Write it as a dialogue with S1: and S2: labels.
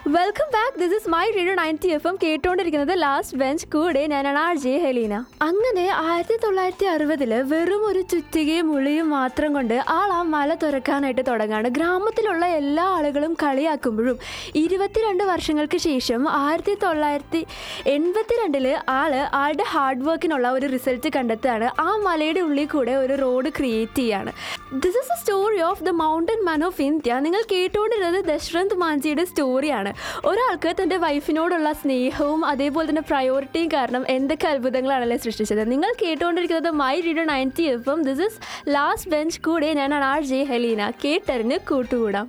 S1: welcome back this is my radio ninety F M കേട്ടുകൊണ്ടിരിക്കുന്നത് last bench കൂടെ ഞാനാണ് R J Helena അങ്ങനെ ആയിരത്തി തൊള്ളായിരത്തി അറുപതില് വെറും ഒരു ചുറ്റികയും മുളിയും മാത്രം കൊണ്ട് ആൾ ആ മല തുറക്കാനായിട്ട് തുടങ്ങാണ് ഗ്രാമത്തിലുള്ള എല്ലാ ആളുകളും കളിയാക്കുമ്പോഴും ഇരുപത്തിരണ്ട് വർഷങ്ങൾക്ക് ശേഷം ആയിരത്തി തൊള്ളായിരത്തി എൺപത്തിരണ്ടില് ആള് ആളുടെ ഹാർഡ് വർക്കിനുള്ള ഒരു റിസൾട്ട് കണ്ടെത്തുകയാണ് ആ മലയുടെ ഉള്ളിൽ കൂടെ ഒരു റോഡ് ക്രിയേറ്റ് ചെയ്യാണ് this is a story of the mountain man of India നിങ്ങൾ കേട്ടുകൊണ്ടിരുന്നത് ദശരഥ് മാഞ്ചിയുടെ സ്റ്റോറിയാണ് ഒരാൾക്ക് തൻ്റെ വൈഫിനോടുള്ള സ്നേഹവും അതേപോലെ തന്നെ പ്രയോറിറ്റിയും കാരണം എന്തൊക്കെ അത്ഭുതങ്ങളാണല്ലേ സൃഷ്ടിച്ചത് നിങ്ങൾ കേട്ടുകൊണ്ടിരിക്കുന്നത് മൈ റീഡോ നയൻറ്റി എഫും ദിസ് ഇസ് ലാസ്റ്റ് ബെഞ്ച് കൂടെ ഞാനാണ് ആർ ജെ ഹലീന കേട്ടറിഞ്ഞ് കൂട്ടുകൂടാം